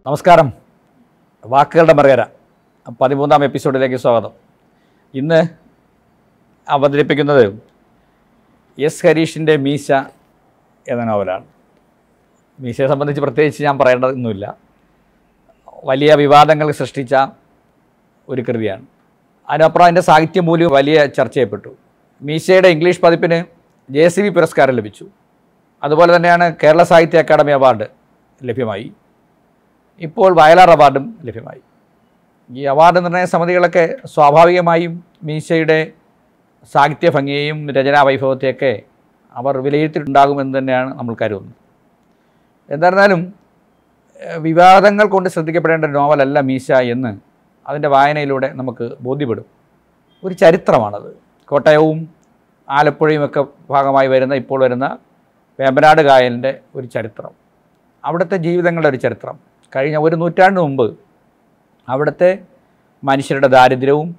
നമസ്കാരം വാക്കുകളുടെ മറുകര പതിമൂന്നാം എപ്പിസോഡിലേക്ക് സ്വാഗതം ഇന്ന് അവതരിപ്പിക്കുന്നത് എസ് ഹരീഷിൻ്റെ മീശ എന്ന നോവലാണ് മീശയെ സംബന്ധിച്ച് പ്രത്യേകിച്ച് ഞാൻ പറയേണ്ടതൊന്നുമില്ല വലിയ വിവാദങ്ങൾ സൃഷ്ടിച്ച ഒരു കൃതിയാണ് അതിനപ്പുറം അതിൻ്റെ സാഹിത്യ മൂല്യം വലിയ ചർച്ച ചെയ്യപ്പെട്ടു മീശയുടെ ഇംഗ്ലീഷ് പതിപ്പിന് ജെ സി ബി പുരസ്കാരം ലഭിച്ചു അതുപോലെ തന്നെയാണ് കേരള സാഹിത്യ അക്കാദമി അവാർഡ് ലഭ്യമായി ഇപ്പോൾ വയലാർ അവാർഡും ലഭ്യമായി ഈ അവാർഡ് നിർണയ സമിതികളൊക്കെ സ്വാഭാവികമായും മീശയുടെ സാഹിത്യ ഭംഗിയെയും രചനാ വൈഭവത്തെയൊക്കെ അവർ വിലയിരുത്തിയിട്ടുണ്ടാകുമെന്ന് തന്നെയാണ് നമ്മൾ കരുതുന്നത് എന്നിരുന്നാലും ഏഹ്, വിവാദങ്ങൾ കൊണ്ട് ശ്രദ്ധിക്കപ്പെടേണ്ട ഒരു നോവലല്ല മീശ എന്ന് അതിൻ്റെ വായനയിലൂടെ നമുക്ക് ബോധ്യപ്പെടും ഒരു ചരിത്രമാണത് കോട്ടയവും ആലപ്പുഴയും ഒക്കെ ഭാഗമായി വരുന്ന ഇപ്പോൾ വരുന്ന വേമ്പനാട് കായലിൻ്റെ ഒരു ചരിത്രം അവിടുത്തെ ജീവിതങ്ങളുടെ ഒരു ചരിത്രം കഴിഞ്ഞ ഒരു നൂറ്റാണ്ട് മുമ്പ് അവിടുത്തെ മനുഷ്യരുടെ ദാരിദ്ര്യവും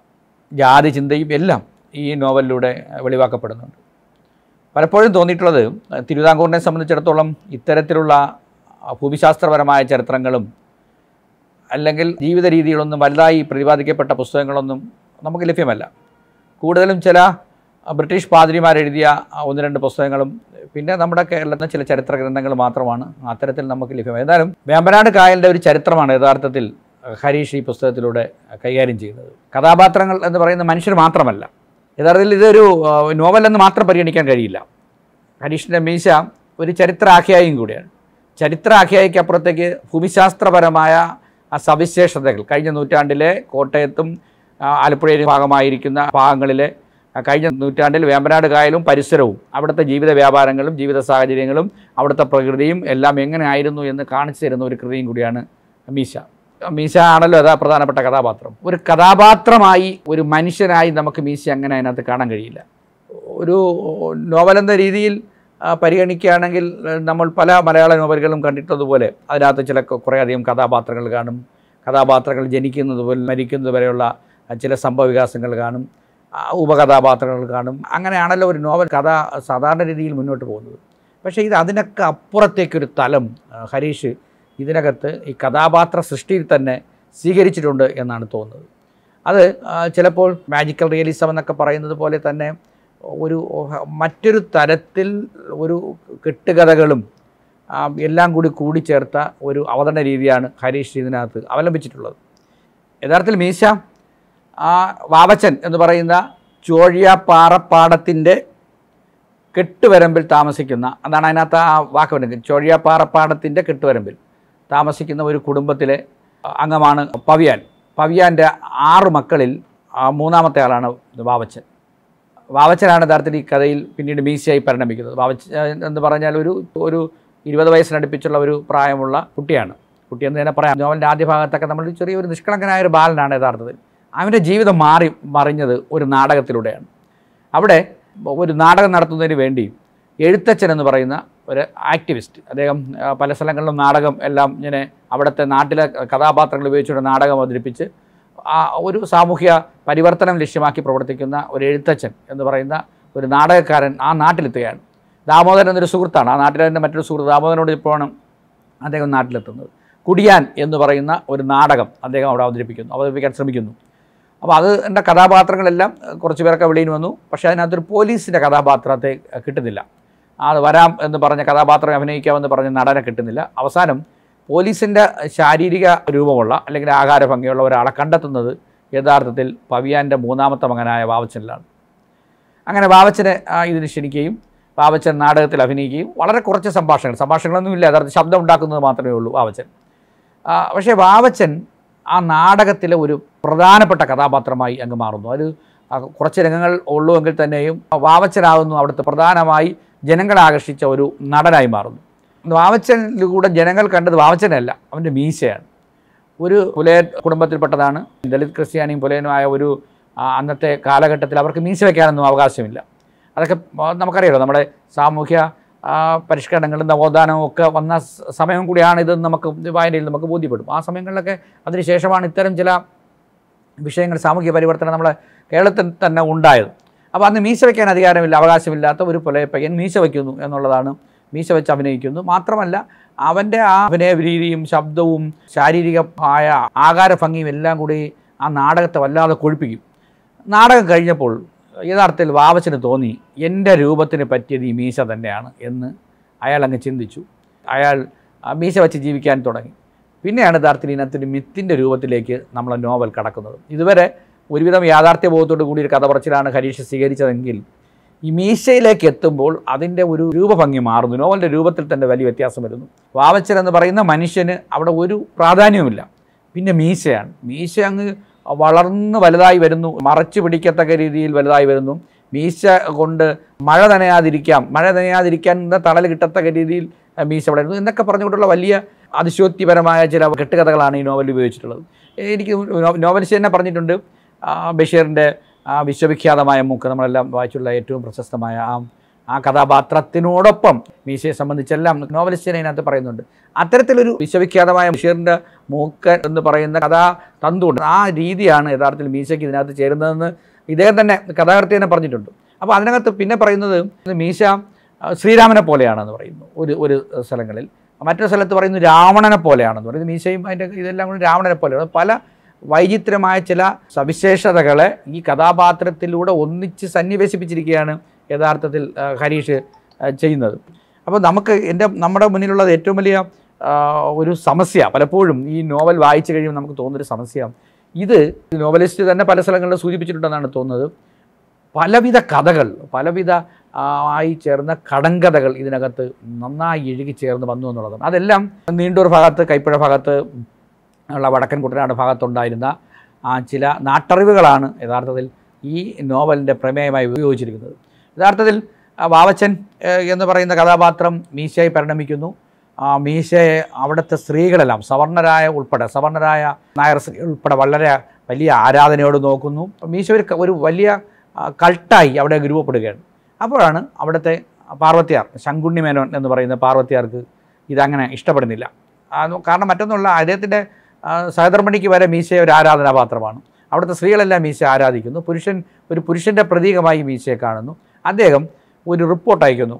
ജാതി ചിന്തയും എല്ലാം ഈ നോവലിലൂടെ വെളിവാക്കപ്പെടുന്നുണ്ട് പലപ്പോഴും തോന്നിയിട്ടുള്ളത് തിരുവിതാംകൂറിനെ സംബന്ധിച്ചിടത്തോളം ഇത്തരത്തിലുള്ള ഭൂമിശാസ്ത്രപരമായ ചരിത്രങ്ങളും അല്ലെങ്കിൽ ജീവിത രീതികളൊന്നും വലുതായി പ്രതിപാദിക്കപ്പെട്ട പുസ്തകങ്ങളൊന്നും നമുക്ക് ലഭ്യമല്ല കൂടുതലും ചില ബ്രിട്ടീഷ് പാതിരിമാരെഴുതിയ ഒന്ന് രണ്ട് പുസ്തകങ്ങളും പിന്നെ നമ്മുടെ കേരളത്തിലെ ചില ചരിത്ര ഗ്രന്ഥങ്ങൾ മാത്രമാണ് അത്തരത്തിൽ നമുക്ക് ലഭ്യമായി എന്നാലും വേമ്പനാട് കായലിൻ്റെ ഒരു ചരിത്രമാണ് യഥാർത്ഥത്തിൽ ഹരീഷ് ഈ പുസ്തകത്തിലൂടെ കൈകാര്യം ചെയ്യുന്നത് കഥാപാത്രങ്ങൾ എന്ന് പറയുന്ന മനുഷ്യർ മാത്രമല്ല യഥാർത്ഥത്തിൽ ഇതൊരു ആ, നോവലെന്ന് മാത്രം പരിഗണിക്കാൻ കഴിയില്ല ഹരീഷിൻ്റെ മീശ ഒരു ചരിത്ര ആഖ്യായും കൂടിയാണ് ചരിത്ര ആഖ്യായിക്ക് അപ്പുറത്തേക്ക് ഭൂമിശാസ്ത്രപരമായ ആ സവിശേഷതകൾ കഴിഞ്ഞ നൂറ്റാണ്ടിലെ കോട്ടയത്തും ആ, ആലപ്പുഴയിലും ഭാഗമായിരിക്കുന്ന ഭാഗങ്ങളിലെ ആ, കഴിഞ്ഞ നൂറ്റാണ്ടിൽ വേമ്പനാട് കായലും പരിസരവും അവിടുത്തെ ജീവിത വ്യാപാരങ്ങളും ജീവിത സാഹചര്യങ്ങളും അവിടുത്തെ പ്രകൃതിയും എല്ലാം എങ്ങനെ ആയിരുന്നു എന്ന് കാണിച്ചു തരുന്ന ഒരു കൃതിയും കൂടിയാണ് മീശ മീശ ആണല്ലോ അതാ പ്രധാനപ്പെട്ട കഥാപാത്രം ഒരു കഥാപാത്രമായി ഒരു മനുഷ്യനായി നമുക്ക് മീശ അങ്ങനെ അതിനകത്ത് കാണാൻ കഴിയില്ല ഒരു നോവൽ എന്ന രീതിയിൽ ആ, പരിഗണിക്കുകയാണെങ്കിൽ ഏഹ്, നമ്മൾ പല മലയാള നോവലുകളും കണ്ടിട്ടതുപോലെ അതിനകത്ത് ചില കൊ- കുറേയധികം കഥാപാത്രങ്ങൾ കാണും കഥാപാത്രങ്ങൾ ജനിക്കുന്നത് പോലെ മരിക്കുന്നത് വരെയുള്ള ആ, ചില സംഭവ വികാസങ്ങൾ കാണും ആ, ഉപകഥാപാത്രങ്ങൾ കാണും അങ്ങനെയാണല്ലോ ഒരു നോവൽ കഥ സാധാരണ രീതിയിൽ മുന്നോട്ട് പോകുന്നത് പക്ഷേ ഇത് അതിനൊക്കെ അപ്പുറത്തേക്കൊരു തലം ആ, ഹരീഷ് ഇതിനകത്ത് ഈ കഥാപാത്ര സൃഷ്ടിയിൽ തന്നെ സ്വീകരിച്ചിട്ടുണ്ട് എന്നാണ് തോന്നുന്നത് അത് ആ, ചിലപ്പോൾ മാജിക്കൽ റിയലിസം എന്നൊക്കെ പറയുന്നത് പോലെ തന്നെ ഒരു മറ്റൊരു തരത്തിൽ ഒരു കെട്ടുകഥകളും ആ, എല്ലാം കൂടി കൂടിച്ചേർത്ത ഒരു അവതരണ രീതിയാണ് ഹരീഷ് ഇതിനകത്ത് അവലംബിച്ചിട്ടുള്ളത് യഥാർത്ഥത്തിൽ മീശ ആ വാവച്ചൻ എന്ന് പറയുന്ന ചോഴിയ പാറപ്പാടത്തിൻ്റെ കെട്ടുവരമ്പിൽ താമസിക്കുന്ന അതാണ് അതിനകത്ത് ആ വാക്ക് വരുന്നത് ചോഴിയ പാറപ്പാടത്തിൻ്റെ കെട്ടുവരമ്പിൽ താമസിക്കുന്ന ഒരു കുടുംബത്തിലെ അംഗമാണ് പവിയാൻ പവിയാൻ്റെ ആറ് മക്കളിൽ ആ മൂന്നാമത്തെ ആളാണ് വാവച്ചൻ വാവച്ചനാണ് യഥാർത്ഥത്തിൽ ഈ കഥയിൽ പിന്നീട് മീശയായി പരിണമിക്കുന്നത് വാവച്ചൻ എന്ന് പറഞ്ഞാൽ ഒരു ഒരു ഇരുപത് വയസ്സിനടുപ്പിച്ചുള്ള ഒരു പ്രായമുള്ള കുട്ടിയാണ് കുട്ടി എന്ന് തന്നെ പറയാം നോവലിൻ്റെ ആദ്യ ഭാഗത്തൊക്കെ നമ്മൾ ചെറിയൊരു നിഷ്കളങ്കനായ ഒരു ബാലനാണ് യഥാർത്ഥത്തിൽ അവൻ്റെ ജീവിതം മാറി മറിഞ്ഞത് ഒരു നാടകത്തിലൂടെയാണ് അവിടെ ഒരു നാടകം നടത്തുന്നതിന് വേണ്ടി എഴുത്തച്ഛൻ എന്ന് പറയുന്ന ഒരു ആക്ടിവിസ്റ്റ് അദ്ദേഹം ആ, പല സ്ഥലങ്ങളിലും നാടകം എല്ലാം ഇങ്ങനെ അവിടുത്തെ നാട്ടിലെ കഥാപാത്രങ്ങൾ ഉപയോഗിച്ചുകൊണ്ട് നാടകം അവതരിപ്പിച്ച് ആ ഒരു സാമൂഹ്യ പരിവർത്തനം ലക്ഷ്യമാക്കി പ്രവർത്തിക്കുന്ന ഒരു എഴുത്തച്ഛൻ എന്ന് പറയുന്ന ഒരു നാടകക്കാരൻ ആ നാട്ടിലെത്തുകയാണ് ദാമോദരൻ എന്നൊരു സുഹൃത്താണ് ആ നാട്ടിലെ തന്നെ മറ്റൊരു സുഹൃത്ത് ദാമോദരനോട് ഇപ്പോഴാണ് അദ്ദേഹം നാട്ടിലെത്തുന്നത് കുടിയാൻ എന്ന് പറയുന്ന ഒരു നാടകം അദ്ദേഹം അവിടെ അവതരിപ്പിക്കുന്നു അവതരിപ്പിക്കാൻ ശ്രമിക്കുന്നു അപ്പോൾ അത് എൻ്റെ കഥാപാത്രങ്ങളെല്ലാം ഏഹ്, കുറച്ച് പേരൊക്കെ വെളിയിൽ വന്നു പക്ഷേ അതിനകത്തൊരു പോലീസിൻ്റെ കഥാപാത്രത്തെ ഏഹ്, കിട്ടുന്നില്ല അത് വരാം എന്ന് പറഞ്ഞ കഥാപാത്രം അഭിനയിക്കാമെന്ന് പറഞ്ഞ നടനെ കിട്ടുന്നില്ല അവസാനം പോലീസിൻ്റെ ശാരീരിക രൂപമുള്ള അല്ലെങ്കിൽ ആകാര ഭംഗിയുള്ള ഒരാളെ കണ്ടെത്തുന്നത് യഥാർത്ഥത്തിൽ പവിയാൻ്റെ മൂന്നാമത്തെ മകനായ വാവച്ചനിലാണ് അങ്ങനെ വാവച്ചനെ ആ, ഇതിന് ക്ഷണിക്കുകയും വാവച്ചൻ നാടകത്തിൽ അഭിനയിക്കുകയും വളരെ കുറച്ച് സംഭാഷണങ്ങൾ സംഭാഷണങ്ങളൊന്നുമില്ല യഥാർത്ഥത്തിൽ ശബ്ദം ഉണ്ടാക്കുന്നത് മാത്രമേ ഉള്ളൂ വാവച്ചൻ ആ, പക്ഷേ വാവച്ചൻ ആ നാടകത്തിലെ ഒരു പ്രധാനപ്പെട്ട കഥാപാത്രമായി അങ്ങ് മാറുന്നു അത് ആ കുറച്ച് രംഗങ്ങൾ ഉള്ളൂ എങ്കിൽ തന്നെയും വാവച്ചനാകുന്നു അവിടുത്തെ പ്രധാനമായി ജനങ്ങളെ ആകർഷിച്ച ഒരു നടനായി മാറുന്നു വാവച്ചനിലൂടെ ജനങ്ങൾ കണ്ടത് വാവച്ചനല്ല അവൻ്റെ മീശയാണ് ഒരു പുലയൻ കുടുംബത്തിൽപ്പെട്ടതാണ് ദളിത് ക്രിസ്ത്യാനിയും പുലയനുമായ ഒരു ആ, അന്നത്തെ കാലഘട്ടത്തിൽ അവർക്ക് മീശ വയ്ക്കാനൊന്നും അവകാശമില്ല അതൊക്കെ ആ, നമുക്കറിയാലോ നമ്മുടെ സാമൂഹ്യ ആ, പരിഷ്കരണങ്ങളും നവോത്ഥാനവും ഒക്കെ വന്ന സ- സമയം കൂടിയാണ് ഇത് നമുക്ക് വായനയിൽ നമുക്ക് ബോധ്യപ്പെടും ആ സമയങ്ങളിലൊക്കെ അതിനുശേഷമാണ് ഇത്തരം ചില വിഷയങ്ങൾ സാമൂഹ്യ പരിവർത്തനം നമ്മളെ കേരളത്തിൽ തന്നെ ഉണ്ടായത് അപ്പോൾ അന്ന് മീശ വയ്ക്കാൻ അധികാരമില്ല അവകാശമില്ലാത്ത ഒരു പുലയ പയ്യൻ മീശ വയ്ക്കുന്നു എന്നുള്ളതാണ് മീശ വെച്ച് അഭിനയിക്കുന്നു മാത്രമല്ല അവൻ്റെ ആ അഭിനയ രീതിയും ശബ്ദവും ശാരീരികമായ ആകാര ഭംഗിയും എല്ലാം കൂടി ആ നാടകത്തെ വല്ലാതെ കൊഴുപ്പിക്കും നാടകം കഴിഞ്ഞപ്പോൾ യഥാർത്ഥത്തിൽ വാവച്ചന് തോന്നി എൻ്റെ രൂപത്തിന് പറ്റിയത് ഈ മീശ തന്നെയാണ് എന്ന് അയാൾ അങ്ങ് ചിന്തിച്ചു അയാൾ ആ മീശ വെച്ച് ജീവിക്കാൻ തുടങ്ങി പിന്നെയാണ് യഥാർത്ഥത്തിൽ ഇതിനകത്തൊരു മിത്തിൻ്റെ രൂപത്തിലേക്ക് നമ്മളെ നോവൽ കടക്കുന്നത് ഇതുവരെ ഒരുവിധം യാഥാർത്ഥ്യബോധത്തോടു കൂടി ഒരു കഥ പറച്ചിലാണ് ഹരീഷ് സ്വീകരിച്ചതെങ്കിൽ ഈ മീശയിലേക്ക് എത്തുമ്പോൾ അതിൻ്റെ ഒരു രൂപഭംഗി മാറുന്നു നോവലിൻ്റെ രൂപത്തിൽ തന്നെ വലിയ വ്യത്യാസം വരുന്നു വാവച്ചൻ എന്ന് പറയുന്ന മനുഷ്യന് അവിടെ ഒരു പ്രാധാന്യവുമില്ല പിന്നെ മീശയാണ് മീശ അങ്ങ് വളർന്ന് വലുതായി വരുന്നു മറച്ചു പിടിക്കത്തക്ക രീതിയിൽ വലുതായി വരുന്നു മീശ കൊണ്ട് മഴ നനയാതിരിക്കാം മഴ നനയാതിരിക്കാൻ എന്ന തണൽ കിട്ടത്തക്ക രീതിയിൽ അഹ് മീശ വളരുന്നു എന്നൊക്കെ പറഞ്ഞുകൊണ്ടുള്ള വലിയ അതിശോക്തിപരമായ ചില കെട്ടുകഥകളാണ് ഈ നോവലിൽ ഉപയോഗിച്ചിട്ടുള്ളത് എനിക്ക് നോ- നോവലിസ്റ്റ് തന്നെ പറഞ്ഞിട്ടുണ്ട് ആ, ബഷീറിൻ്റെ ആ വിശ്വവിഖ്യാതമായ മൂക്ക് നമ്മളെല്ലാം വായിച്ചുള്ള ഏറ്റവും പ്രശസ്തമായ ആ ആ കഥാപാത്രത്തിനോടൊപ്പം മീശയെ സംബന്ധിച്ചെല്ലാം നോവലിസ്റ്റിനെ അതിനകത്ത് പറയുന്നുണ്ട് അത്തരത്തിലൊരു വിശ്വവിഖ്യാതമായ ബഷീറിൻ്റെ മൂക്ക് എന്ന് പറയുന്ന കഥാ തന്തുണ്ട് ആ രീതിയാണ് യഥാർത്ഥത്തിൽ മീശയ്ക്ക് ഇതിനകത്ത് ചേരുന്നതെന്ന് ഇദ്ദേഹം തന്നെ കഥാകൃത്തി തന്നെ പറഞ്ഞിട്ടുണ്ട് അപ്പോൾ അതിനകത്ത് പിന്നെ പറയുന്നത് മീശ ആ, ശ്രീരാമനെ പോലെയാണെന്ന് പറയുന്നു ഒരു ഒരു സ്ഥലങ്ങളിൽ മറ്റൊരു സ്ഥലത്ത് പറയുന്നു രാവണനെ പോലെയാണെന്ന് പറയുന്നു മീശയും അതിൻ്റെ ഇതെല്ലാം കൂടി രാവണനെ പോലെയാണ് പല വൈചിത്രമായ ചില സവിശേഷതകളെ ഈ കഥാപാത്രത്തിലൂടെ ഒന്നിച്ച് സന്നിവേശിപ്പിച്ചിരിക്കുകയാണ് യഥാർത്ഥത്തിൽ ആ, ഹരീഷ് ആ, ചെയ്യുന്നത് അപ്പോൾ നമുക്ക് എൻ്റെ നമ്മുടെ മുന്നിലുള്ളത് ഏറ്റവും വലിയ ആ, ഒരു സമസ്യ പലപ്പോഴും ഈ നോവൽ വായിച്ചു കഴിയുമ്പോൾ നമുക്ക് തോന്നുന്നൊരു സമസ്യ ഇത് നോവലിസ്റ്റ് തന്നെ പല സ്ഥലങ്ങളിലും സൂചിപ്പിച്ചിട്ടുണ്ടെന്നാണ് തോന്നുന്നത് പലവിധ കഥകൾ പലവിധ ആ, ആയി ചേർന്ന കടങ്കഥകൾ ഇതിനകത്ത് നന്നായി ഇഴുകി ചേർന്ന് വന്നു എന്നുള്ളതാണ് അതെല്ലാം നീണ്ടൂർ ഭാഗത്ത് കൈപ്പുഴ ഭാഗത്ത് ഉള്ള വടക്കൻ കുട്ടനാട് ഭാഗത്തുണ്ടായിരുന്ന ആ ചില നാട്ടറിവുകളാണ് യഥാർത്ഥത്തിൽ ഈ നോവലിൻ്റെ പ്രമേയമായി ഉപയോഗിച്ചിരിക്കുന്നത് യഥാർത്ഥത്തിൽ ആ വാവച്ചൻ ഏഹ്, എന്ന് പറയുന്ന കഥാപാത്രം മീശയായി പരിണമിക്കുന്നു ആ മീശയെ അവിടുത്തെ സ്ത്രീകളെല്ലാം സവർണരായ ഉൾപ്പെടെ സവർണരായ നായർ സ്ത്രീ ഉൾപ്പെടെ വളരെ വലിയ ആരാധനയോട് നോക്കുന്നു മീശ ഒരു ക- ഒരു വലിയ ആ, കൾട്ടായി അവിടെ രൂപപ്പെടുകയാണ് അപ്പോഴാണ് അവിടുത്തെ പാർവത്യാർ ശങ്കുണ്ണി മേനോൻ എന്ന് പറയുന്ന പാർവത്യാർക്ക് ഇതങ്ങനെ ഇഷ്ടപ്പെടുന്നില്ല ആ, കാരണം മറ്റൊന്നുള്ള അദ്ദേഹത്തിൻ്റെ സഹധർമ്മിണിക്ക് വരെ മീശയെ ഒരു ആരാധനാപാത്രമാണ് അവിടുത്തെ സ്ത്രീകളെല്ലാം മീശ ആരാധിക്കുന്നു പുരുഷൻ ഒരു പുരുഷൻ്റെ പ്രതീകമായി മീശയെ കാണുന്നു അദ്ദേഹം ഒരു റിപ്പോർട്ട് അയക്കുന്നു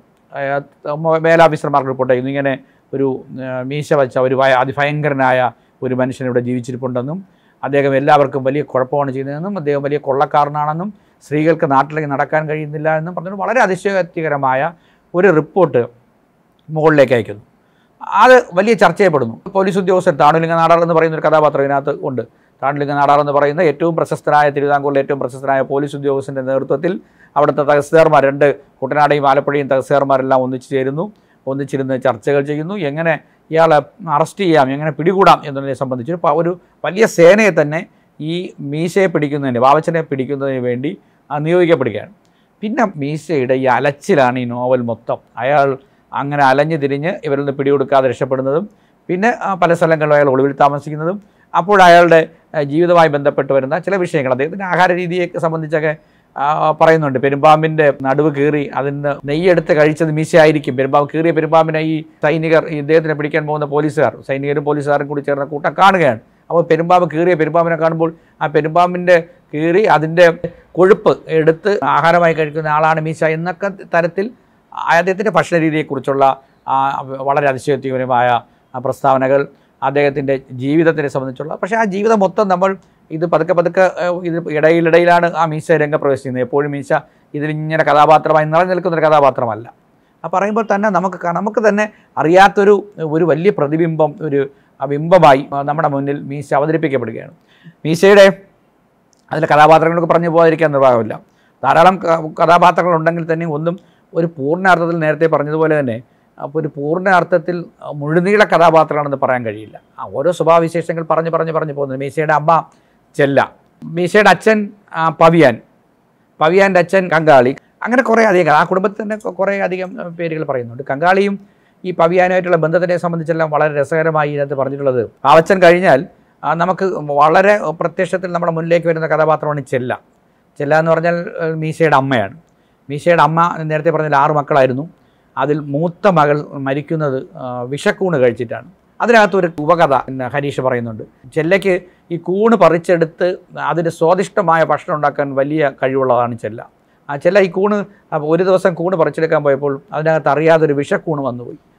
അയാൾ മേലാഫീസർമാർക്ക് റിപ്പോർട്ട് അയക്കുന്നു ഇങ്ങനെ ഒരു ആ, മീശ വച്ച ഒരു ഭയ- അതിഭയങ്കരനായ ഒരു മനുഷ്യൻ ഇവിടെ ജീവിച്ചിരിപ്പുണ്ടെന്നും അദ്ദേഹം എല്ലാവർക്കും വലിയ കുഴപ്പമാണ് ചെയ്യുന്നതെന്നും അദ്ദേഹം വലിയ കൊള്ളക്കാരനാണെന്നും സ്ത്രീകൾക്ക് നാട്ടിലേക്ക് നടക്കാൻ കഴിയുന്നില്ല എന്നും പറഞ്ഞുകൊണ്ട് വളരെ അതിശയോക്തികരമായ ഒരു റിപ്പോർട്ട് മുകളിലേക്ക് അയക്കുന്നു അത് വലിയ ചർച്ച ചെയ്യപ്പെടുന്നു പോലീസ് ഉദ്യോഗസ്ഥൻ താണുലിംഗ നാടാർ എന്ന് പറയുന്ന ഒരു കഥാപാത്രം ഇതിനകത്ത് ഉണ്ട് താണുലിംഗ നാടാർ എന്ന് പറയുന്ന ഏറ്റവും പ്രശസ്തനായ തിരുവിതാംകൂറിലെ ഏറ്റവും പ്രശസ്തനായ പോലീസ് ഉദ്യോഗസ്ഥൻ്റെ നേതൃത്വത്തിൽ അവിടുത്തെ തഹസിൽദാർമാർ രണ്ട് കുട്ടനാടയും ആലപ്പുഴയും തഹസിൽദാർമാരെല്ലാം ഒന്നിച്ചു ചേരുന്നു ഒന്നിച്ചിരുന്ന് ചർച്ചകൾ ചെയ്യുന്നു എങ്ങനെ ഇയാളെ അറസ്റ്റ് ചെയ്യാം എങ്ങനെ പിടികൂടാം എന്നതിനെ സംബന്ധിച്ച് ഒരു പ- ഒരു വലിയ സേനയെ തന്നെ ഈ മീശയെ പിടിക്കുന്നതിന് വാവച്ചനെ പിടിക്കുന്നതിന് വേണ്ടി ആ, നിയോഗിക്കപ്പെടുകയാണ് പിന്നെ മീശയുടെ ഈ അലച്ചിലാണ് ഈ നോവൽ മൊത്തം അയാൾ അങ്ങനെ അലഞ്ഞു തിരിഞ്ഞ് ഇവരിൽ നിന്ന് പിടികൊടുക്കാതെ രക്ഷപ്പെടുന്നതും പിന്നെ ആ, പല സ്ഥലങ്ങളിലും അയാൾ ഒളിവിൽ താമസിക്കുന്നതും അപ്പോൾ അയാളുടെ ആ, ജീവിതവുമായി ബന്ധപ്പെട്ട് വരുന്ന ചില വിഷയങ്ങൾ അദ്ദേഹത്തിൻ്റെ ആഹാര രീതിയെ സംബന്ധിച്ചൊക്കെ ആ, പറയുന്നുണ്ട് പെരുമ്പാമ്പിൻ്റെ നടുവ് കീറി അതിന് നെയ്യെടുത്ത് കഴിച്ചത് മീശയായിരിക്കും പെരുമ്പാമ്പ് കീറിയ പെരുമ്പാമ്പിനെ ഈ സൈനികർ ഈ ഇദ്ദേഹത്തിനെ പിടിക്കാൻ പോകുന്ന പോലീസുകാർ സൈനികരും പോലീസുകാരും കൂടി ചേർന്ന കൂട്ടം കാണുകയാണ് അപ്പോൾ പെരുമ്പാമ്പ് കീറിയ പെരുമ്പാമ്പിനെ കാണുമ്പോൾ ആ പെരുമ്പാമ്പിൻ്റെ കീറി അതിൻ്റെ കൊഴുപ്പ് എടുത്ത് ആഹാരമായി കഴിക്കുന്ന ആളാണ് മീശ എന്നൊക്കെ തരത്തിൽ അദ്ദേഹത്തിൻ്റെ ഭക്ഷണ രീതിയെക്കുറിച്ചുള്ള ആ, വളരെ അതിശയോക്തിപരമായ ആ പ്രസ്താവനകൾ അദ്ദേഹത്തിൻ്റെ ജീവിതത്തിനെ സംബന്ധിച്ചുള്ള പക്ഷേ ആ ജീവിതം മൊത്തം നമ്മൾ ഇത് പതുക്കെ പതുക്കെ ഏഹ്, ഇത് ഇടയിലിടയിലാണ് ആ മീശ രംഗപ്രവേശിക്കുന്നത് എപ്പോഴും മീശ ഇതിലിങ്ങനെ കഥാപാത്രമായി നിറഞ്ഞു നിൽക്കുന്ന ഒരു കഥാപാത്രമല്ല ആ പറയുമ്പോൾ തന്നെ നമുക്ക് കാ- നമുക്ക് തന്നെ അറിയാത്തൊരു ഒരു വലിയ പ്രതിബിംബം ഒരു ആ ബിംബമായി ആ, നമ്മുടെ മുന്നിൽ മീശ അവതരിപ്പിക്കപ്പെടുകയാണ് മീശയുടെ അതിലെ കഥാപാത്രങ്ങളൊക്കെ പറഞ്ഞു പോകാതിരിക്കാൻ നിർവാഹമില്ല ധാരാളം ക- കഥാപാത്രങ്ങൾ ഉണ്ടെങ്കിൽ തന്നെ ഒന്നും ഒരു പൂർണ്ണാർത്ഥത്തിൽ നേരത്തെ പറഞ്ഞതുപോലെ തന്നെ അപ്പോൾ ഒരു പൂർണ്ണ അർത്ഥത്തിൽ ആ, മുഴുനീള കഥാപാത്രമാണെന്ന് പറയാൻ കഴിയില്ല ആ ഓരോ സ്വഭാവവിശേഷങ്ങൾ പറഞ്ഞ് പറഞ്ഞ് പറഞ്ഞ് പോകുന്നത് മീശയുടെ അമ്മ ചെല്ല മീശയുടെ അച്ഛൻ ആ, പവിയാൻ പവിയാൻ്റെ അച്ഛൻ കങ്കാളി അങ്ങനെ കുറേ അധികം ആ കുടുംബത്തിൽ തന്നെ കൊ- കുറേ അധികം ആ, പേരുകൾ പറയുന്നുണ്ട് കങ്കാളിയും ഈ പവിയാനുമായിട്ടുള്ള ബന്ധത്തിനെ സംബന്ധിച്ചെല്ലാം വളരെ രസകരമായി ഇതിനകത്ത് പറഞ്ഞിട്ടുള്ളത് പാവച്ചൻ കഴിഞ്ഞാൽ ആ, നമുക്ക് വളരെ പ്രത്യക്ഷത്തിൽ നമ്മുടെ മുന്നിലേക്ക് വരുന്ന കഥാപാത്രമാണ് ചെല്ല ചെല്ല എന്ന് പറഞ്ഞാൽ ഏഹ്, മീശയുടെ അമ്മയാണ് മീശയുടെ അമ്മ നേരത്തെ പറഞ്ഞാൽ ആറ് മക്കളായിരുന്നു അതിൽ മൂത്ത മകൾ മരിക്കുന്നത് ആ, വിഷക്കൂണ് കഴിച്ചിട്ടാണ് അതിനകത്തൊരു ഉപകഥ പിന്നെ ഹരീഷ് പറയുന്നുണ്ട് ചെല്ലയ്ക്ക് ഈ കൂണ് പറിച്ചെടുത്ത് അതിന് സ്വാദിഷ്ടമായ ഭക്ഷണം ഉണ്ടാക്കാൻ വലിയ കഴിവുള്ളതാണ് ചെല്ല ആ ചെല്ല ഈ കൂണ് അപ്പോൾ ഒരു ദിവസം കൂണ് പറിച്ചെടുക്കാൻ പോയപ്പോൾ അതിനകത്ത് അറിയാതെ ഒരു വിഷക്കൂണ് വന്നുപോയി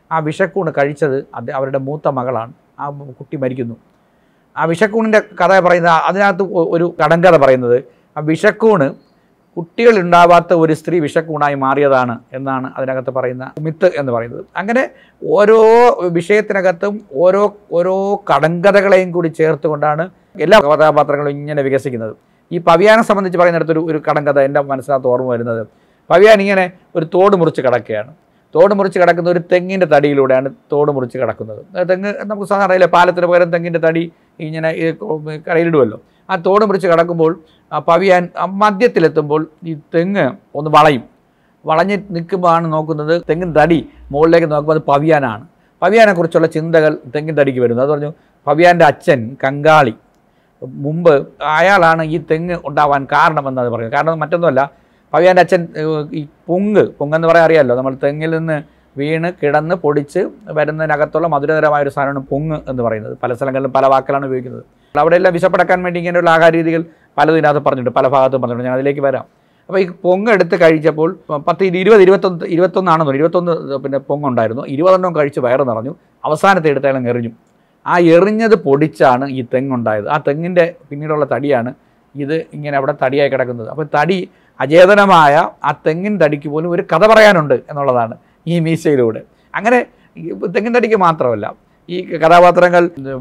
ആ വിഷക്കൂണ് കഴിച്ചത് അത് അവരുടെ മൂത്ത മകളാണ് ആ കുട്ടി മരിക്കുന്നു ആ വിഷക്കൂണിൻ്റെ കഥ പറയുന്ന അതിനകത്ത് ഒ- ഒരു കടങ്കഥ പറയുന്നത് ആ വിഷക്കൂണ് കുട്ടികൾ ഉണ്ടാവാത്ത ഒരു സ്ത്രീ വിഷക്കൂണായി മാറിയതാണ് എന്നാണ് അതിനകത്ത് പറയുന്ന മിത്ത് എന്ന് പറയുന്നത് അങ്ങനെ ഓരോ വിഷയത്തിനകത്തും ഓരോ ഓരോ കടങ്കഥകളെയും കൂടി ചേർത്തുകൊണ്ടാണ് എല്ലാ കഥാപാത്രങ്ങളും ഇങ്ങനെ വികസിക്കുന്നത് ഈ പവിയാനെ സംബന്ധിച്ച് പറയുന്നിടത്തൊരു ഒരു കടങ്കഥ എൻ്റെ മനസ്സിനകത്ത് ഓർമ്മ വരുന്നത് പവിയാൻ ഇങ്ങനെ ഒരു തോട് മുറിച്ച് കിടക്കുകയാണ് തോട് മുറിച്ച് കിടക്കുന്ന ഒരു തെങ്ങിൻ്റെ തടിയിലൂടെയാണ് തോട് മുറിച്ച് കിടക്കുന്നത് ആ തെങ്ങ് നമുക്ക് സാധാരണ അറിയില്ലേ പാലത്തിന് പകരം തെങ്ങിൻ്റെ തടി ഇങ്ങനെ ഈ കടയിലിടുമല്ലോ ആ തോട് മുറിച്ച് കിടക്കുമ്പോൾ ആ പവിയാൻ ആ മധ്യത്തിലെത്തുമ്പോൾ ഈ തെങ്ങ് ഒന്ന് വളയും വളഞ്ഞ് നിൽക്കുമ്പോഴാണ് നോക്കുന്നത് തെങ്ങിൻ തടി മുകളിലേക്ക് നോക്കുമ്പോൾ അത് പവിയാനാണ് പവിയാനെക്കുറിച്ചുള്ള ചിന്തകൾ തെങ്ങിൻ തടിക്ക് വരുന്നു അത് പറഞ്ഞു പവിയാൻ്റെ അച്ഛൻ കങ്കാളി മുമ്പ് അയാളാണ് ഈ തെങ്ങ് ഉണ്ടാവാൻ കാരണമെന്നത് പറയുന്നത് കാരണം മറ്റൊന്നുമല്ല പവിയാൻ്റെ അച്ഛൻ ഏഹ്, ഈ പൊങ്ങ് പൊങ്ങെന്ന് പറയാൻ അറിയാമല്ലോ നമ്മൾ തെങ്ങിൽ നിന്ന് വീണ് കിടന്ന് പൊടിച്ച് വരുന്നതിനകത്തുള്ള മധുരതരമായ ഒരു സാധനമാണ് പൊങ്ങ് എന്ന് പറയുന്നത് പല സ്ഥലങ്ങളിലും പല വാക്കുകളാണ് ഉപയോഗിക്കുന്നത് അവിടെയെല്ലാം വിശപ്പടക്കാൻ വേണ്ടി ഇങ്ങനെയുള്ള ആഹാര രീതികൾ പലതും ഇതിനകത്ത് പറഞ്ഞിട്ടുണ്ട് പല ഭാഗത്തും പറഞ്ഞിട്ടുണ്ട് ഞാൻ അതിലേക്ക് വരാം അപ്പോൾ ഈ പൊങ്ങ് എടുത്ത് കഴിച്ചപ്പോൾ പത്ത് ഇരു- ഇരുപത് ഇരുപത്തൊന്ന് ഇരുപത്തൊന്നാണെന്ന് തോന്നുന്നു ഇരുപത്തൊന്ന് പിന്നെ പൊങ്ങുണ്ടായിരുന്നു ഇരുപതെണ്ണം കഴിച്ച് വയറ് നിറഞ്ഞു അവസാനത്തെ എടുത്ത് അയാൾ എറിഞ്ഞു ആ എറിഞ്ഞത് പൊടിച്ചാണ് ഈ തെങ്ങുണ്ടായത് ആ തെങ്ങിൻ്റെ പിന്നീടുള്ള തടിയാണ് ഇത് ഇങ്ങനെ അവിടെ തടിയായി കിടക്കുന്നത് അപ്പോൾ തടി അചേതനമായ ആ തെങ്ങിൻ തടിക്ക് പോലും ഒരു കഥ പറയാനുണ്ട് എന്നുള്ളതാണ് ഈ മീശയിലൂടെ അങ്ങനെ ഈ തെങ്ങിൻ തടിക്ക് മാത്രമല്ല ഈ കഥാപാത്രങ്ങൾ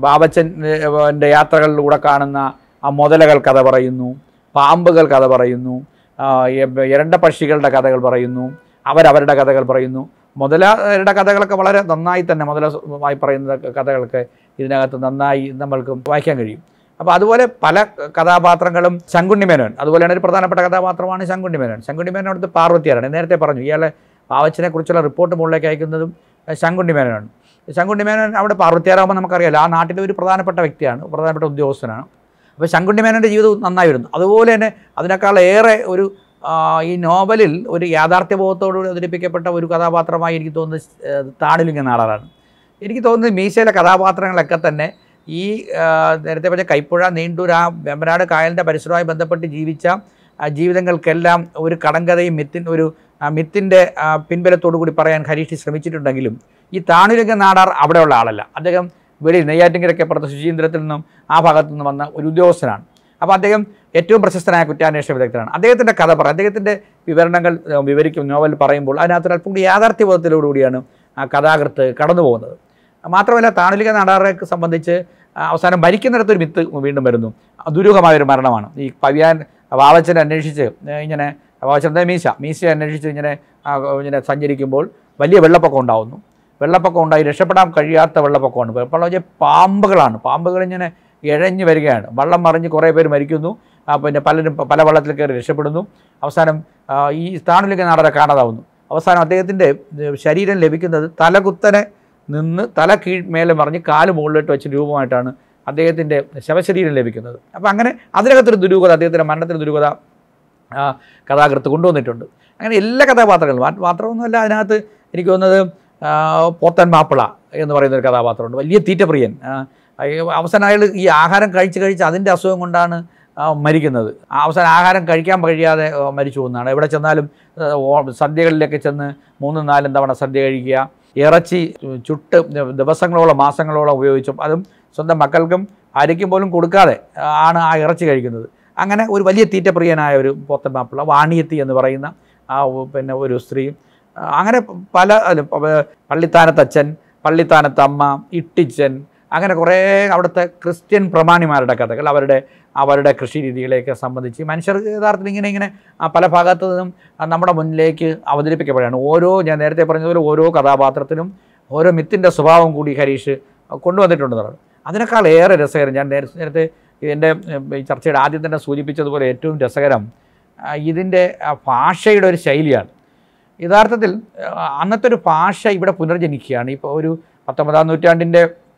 ബാബച്ചൻ്റെ യാത്രകളിലൂടെ കാണുന്ന ആ മുതലകൾ കഥ പറയുന്നു പാമ്പുകൾ കഥ പറയുന്നു ആ, എ- ഇരണ്ട പക്ഷികളുടെ കഥകൾ പറയുന്നു അവരവരുടെ കഥകൾ പറയുന്നു മുതലയുടെ കഥകളൊക്കെ വളരെ നന്നായി തന്നെ മുതലമായി പറയുന്ന കഥകളൊക്കെ ഇതിനകത്ത് നന്നായി നമ്മൾക്ക് വായിക്കാൻ കഴിയും അപ്പോൾ അതുപോലെ പല കഥാപാത്രങ്ങളും ശങ്കുണ്ണി മേനോൻ അതുപോലെയാണ് ഒരു പ്രധാനപ്പെട്ട കഥാപാത്രമാണ് ശങ്കുണ്ണി മേനോൻ ശങ്കുണ്ണി മേനോൻ അടുത്ത് പാർവതിയാരാണ് നേരത്തെ പറഞ്ഞു ഇയാളെ പാവച്ചനെ കുറിച്ചുള്ള റിപ്പോർട്ട് മുകളിലേക്ക് അയക്കുന്നതും ശങ്കുണ്ണി മേനോനാണ് ശങ്കുണ്ണി മേനോൻ അവിടെ പാർവതിയാരാകുമ്പോൾ നമുക്കറിയാലോ ആ നാട്ടിലെ ഒരു പ്രധാനപ്പെട്ട വ്യക്തിയാണ് പ്രധാനപ്പെട്ട ഉദ്യോഗസ്ഥനാണ് അപ്പോൾ ശങ്കുണ്ണി മേനോൻ്റെ ജീവിതം നന്നായി വരുന്നു അതുപോലെ തന്നെ അതിനേക്കാൾ ഏറെ ഒരു ആ, ഈ നോവലിൽ ഒരു യാഥാർത്ഥ്യബോധത്തോടുകൂടി അവതരിപ്പിക്കപ്പെട്ട ഒരു കഥാപാത്രമായി എനിക്ക് തോന്നുന്നത് ഏഹ്, താണിലിംഗ നാടാറാണ് എനിക്ക് തോന്നുന്നത് മീശയിലെ കഥാപാത്രങ്ങളൊക്കെ തന്നെ ഈ ആ, നേരത്തെ പറഞ്ഞ കൈപ്പുഴ നീണ്ടൂർ ആ വെമ്പനാട് കായലിൻ്റെ പരിസരവുമായി ബന്ധപ്പെട്ട് ജീവിച്ച ആ, ജീവിതങ്ങൾക്കെല്ലാം ഒരു കടങ്കഥയും മിത്തിൻ ഒരു ആ, മിത്തിൻ്റെ ആ, പിൻബലത്തോടു കൂടി പറയാൻ ഹരീഷ് ശ്രമിച്ചിട്ടുണ്ടെങ്കിലും ഈ താണിലിംഗ നാടാർ അവിടെയുള്ള ആളല്ല അദ്ദേഹം വെളിയിൽ നെയ്യാറ്റിൻകരയ്ക്കപ്പുറത്ത് ശുചീന്ദ്രത്തിൽ നിന്നും ആ ഭാഗത്തു നിന്ന് വന്ന ഒരു ഉദ്യോഗസ്ഥനാണ് അപ്പോൾ അദ്ദേഹം ഏറ്റവും പ്രശസ്തനായ കുറ്റാന്വേഷണ വിദഗ്ധനാണ് അദ്ദേഹത്തിൻ്റെ കഥ പറ അദ്ദേഹത്തിൻ്റെ വിവരണങ്ങൾ ഏഹ്, വിവരിക്കും നോവൽ പറയുമ്പോൾ അതിനകത്ത് അല്പം കൂടി യാഥാർത്ഥ്യബോധത്തിലോടുകൂടിയാണ് ആ കഥാകൃത്ത് കടന്നു പോകുന്നത് മാത്രമല്ല താണലിക നാടാറെ സംബന്ധിച്ച് ആ, അവസാനം മരിക്കുന്നിടത്തൊരു മിത്ത് വീണ്ടും വരുന്നു ദുരൂഹമായൊരു മരണമാണ് ഈ പവിയാൻ വാവച്ചനെ അന്വേഷിച്ച് ഏഹ്, ഇങ്ങനെ വാവച്ചൻ്റെ മീശ മീശ അന്വേഷിച്ച് ഇങ്ങനെ ആ, ഇങ്ങനെ സഞ്ചരിക്കുമ്പോൾ വലിയ വെള്ളപ്പൊക്കം ഉണ്ടാവുന്നു വെള്ളപ്പൊക്കം ഉണ്ടായി രക്ഷപ്പെടാൻ കഴിയാത്ത വെള്ളപ്പൊക്കമാണ് വെള്ളം വെച്ചാൽ പാമ്പുകളാണ് പാമ്പുകൾ ഇങ്ങനെ ഇഴഞ്ഞു വരികയാണ് വള്ളം മറിഞ്ഞ് കുറേ പേര് മരിക്കുന്നു ആ, പിന്നെ പലരും പല വള്ളത്തിൽ കയറി രക്ഷപ്പെടുന്നു അവസാനം ആ, ഈ സ്ഥാനിലേക്ക് നാടരെ കാണാതാവുന്നു അവസാനം അദ്ദേഹത്തിൻ്റെ ഏഹ്, ശരീരം ലഭിക്കുന്നത് തലകുത്തനെ നിന്ന് തല കീഴ് മേലെ മറിഞ്ഞ് കാല് മുകളിലോട്ട് വെച്ച് രൂപമായിട്ടാണ് അദ്ദേഹത്തിൻ്റെ ശവശരീരം ലഭിക്കുന്നത് അപ്പോൾ അങ്ങനെ അതിനകത്തൊരു ദുരൂഹത അദ്ദേഹത്തിൻ്റെ മരണത്തിന് ദുരൂഹത ആ, കഥാകൃത്ത് കൊണ്ടുവന്നിട്ടുണ്ട് അങ്ങനെ എല്ലാ കഥാപാത്രങ്ങളും മാ- മാത്രമൊന്നുമല്ല അതിനകത്ത് എനിക്ക് തോന്നുന്നത് ആ, പോത്തൻ മാപ്പിള എന്ന് പറയുന്ന ഒരു കഥാപാത്രമുണ്ട് വലിയ തീറ്റപ്രിയൻ ആ, അയ- അവസാനം അയാൾ ഈ ആഹാരം കഴിച്ച് കഴിച്ച് അതിൻ്റെ അസുഖം കൊണ്ടാണ് ആ, മരിക്കുന്നത് ആ, അവസാനം ആഹാരം കഴിക്കാൻ കഴിയാതെ ആ, മരിച്ചു പോകുന്നതാണ് എവിടെ ചെന്നാലും ആ, ഓ- സദ്യകളിലൊക്കെ ചെന്ന് മൂന്നും നാലും തവണ സദ്യ കഴിക്കുക ഇറച്ചി ചുട്ട് ദിവസങ്ങളോളം മാസങ്ങളോളം ഉപയോഗിച്ചും അതും സ്വന്തം മക്കൾക്കും ആര്യയ്ക്കും പോലും കൊടുക്കാതെ ആ, ആണ് ആ ഇറച്ചി കഴിക്കുന്നത് അങ്ങനെ ഒരു വലിയ തീറ്റപ്രിയനായ ഒരു പോത്തൻ മാപ്പിള വാണിയത്തി എന്ന് പറയുന്ന ആ ഒ- പിന്നെ ഒരു സ്ത്രീ ആ, അങ്ങനെ പല അല്ല, പ- പള്ളിത്താനത്തച്ഛൻ പള്ളിത്താനത്തമ്മ ഇട്ടിച്ചൻ അങ്ങനെ കുറേ അവിടുത്തെ ക്രിസ്ത്യൻ പ്രമാണിമാരുടെ കഥകൾ അവരുടെ അവരുടെ കൃഷി രീതികളെയൊക്കെ സംബന്ധിച്ച് മനുഷ്യർ യഥാർത്ഥത്തിൽ ഇങ്ങനെ ഇങ്ങനെ ആ, പല ഭാഗത്തു നിന്നും ആ, നമ്മുടെ മുന്നിലേക്ക് അവതരിപ്പിക്കപ്പെടുകയാണ് ഓരോ ഞാൻ നേരത്തെ പറഞ്ഞതുപോലെ ഓരോ കഥാപാത്രത്തിനും ഓരോ മിത്തിൻ്റെ സ്വഭാവം കൂടി ഹരീഷ് കൊണ്ടുവന്നിട്ടുണ്ടെന്നാണ് അതിനേക്കാൾ ഏറെ രസകരം ഞാൻ നേരത്തെ നേരത്തെ എൻ്റെ ഈ ചർച്ചയുടെ ആദ്യം തന്നെ സൂചിപ്പിച്ചതുപോലെ ഏറ്റവും രസകരം ആ, ഇതിൻ്റെ ആ, ഭാഷയുടെ ഒരു ശൈലിയാണ് യഥാർത്ഥത്തിൽ ആ, അന്നത്തെ ഒരു ഭാഷ ഇവിടെ പുനർജനിക്കുകയാണ് ഇപ്പോൾ ഒരു പത്തൊമ്പതാം നൂറ്റാണ്ടിൻ്റെ